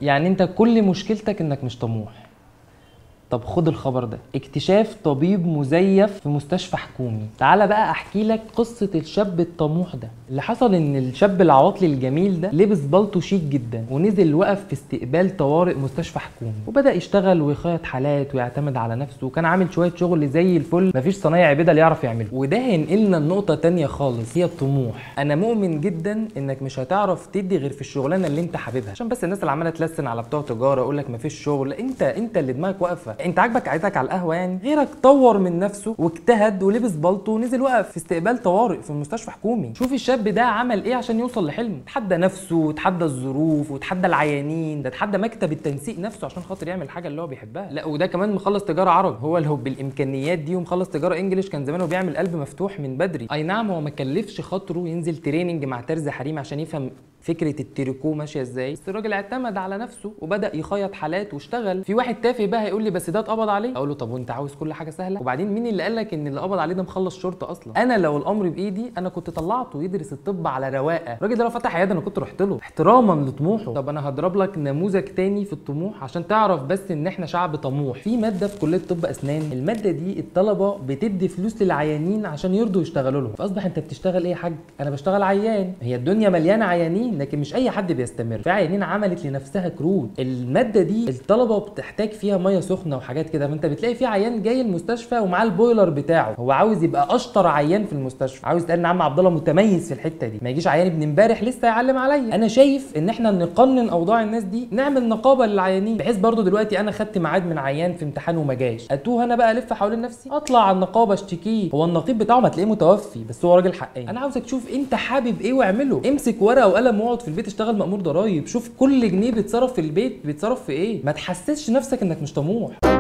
يعني انت كل مشكلتك انك مش طموح طب خد الخبر ده اكتشاف طبيب مزيف في مستشفى حكومي تعالى بقى احكي لك قصة الشاب الطموح ده اللي حصل ان الشاب العواطلي الجميل ده لبس بالطو شيك جدا ونزل وقف في استقبال طوارئ مستشفى حكومي وبدا يشتغل ويخيط حالات ويعتمد على نفسه وكان عامل شوية شغل زي الفل مفيش صنايعي بدل يعرف يعمله وده هينقلنا لنقطة تانية خالص هي الطموح انا مؤمن جدا انك مش هتعرف تدي غير في الشغلانة اللي انت حاببها عشان بس الناس اللي عمالة تلسن على بتوع تجارة يقول لك مفيش شغل انت انت اللي دماغك واقفة انت عاجبك قعدتك على القهوه يعني غيرك طور من نفسه واجتهد ولبس بالطو ونزل وقف في استقبال طوارئ في مستشفى حكومي شوف الشاب ده عمل ايه عشان يوصل لحلمه تحدى نفسه وتحدى الظروف وتحدى العيانين ده تحدى مكتب التنسيق نفسه عشان خاطر يعمل الحاجه اللي هو بيحبها لا وده كمان مخلص تجاره عربي هو اللي هو بالامكانيات دي ومخلص تجاره انجليش كان زمانه بيعمل قلب مفتوح من بدري اي نعم هو ما كلفش خاطره ينزل تريننج مع ترز حريم عشان يفهم فكره التريكو ماشيه ازاي بس الراجل اعتمد على نفسه وبدا يخيط حالات واشتغل في واحد تافه بقى هيقول لي بس ده اتقبض عليه اقول له طب وانت عاوز كل حاجه سهله وبعدين مين اللي قال لك ان اللي قبض عليه ده مخلص شرطه اصلا انا لو الامر بايدي انا كنت طلعته يدرس الطب على رواقه الراجل ده لو فتح عياده انا كنت رحت له احتراما لطموحه طب انا هضرب لك نموذج تاني في الطموح عشان تعرف بس ان احنا شعب طموح في ماده في كليه طب اسنان الماده دي الطلبه بتدي فلوس للعيانين عشان يرضوا يشتغلوا لهم فاصبح انت بتشتغل ايه يا حاج انا بشتغل عيان هي الدنيا مليانه عيانين لكن مش اي حد بيستمر في عيانين عملت لنفسها كروت الماده دي الطلبه بتحتاج فيها ميه سخنه وحاجات كده فانت بتلاقي في عيان جاي المستشفى ومعاه البويلر بتاعه هو عاوز يبقى اشطر عيان في المستشفى عاوز يتقال ان عم عبد الله متميز في الحته دي ما يجيش عيان ابن امبارح لسه يعلم عليا انا شايف ان احنا نقنن اوضاع الناس دي نعمل نقابه للعيانين بحيث برضو دلوقتي انا خدت ميعاد من عيان في امتحان وما جاش اتوه انا بقى الف حوالين نفسي اطلع على النقابه اشتكيه هو النقيب بتاعه ما تلاقيه متوفي بس هو راجل حقاني انا عاوزك تشوف انت حابب ايه واعمله امسك ورقه وقلم واقعد في البيت اشتغل مأمور ضرايب شوف كل جنيه بيتصرف في البيت بيتصرف في ايه ما تحسسش نفسك انك مش طموح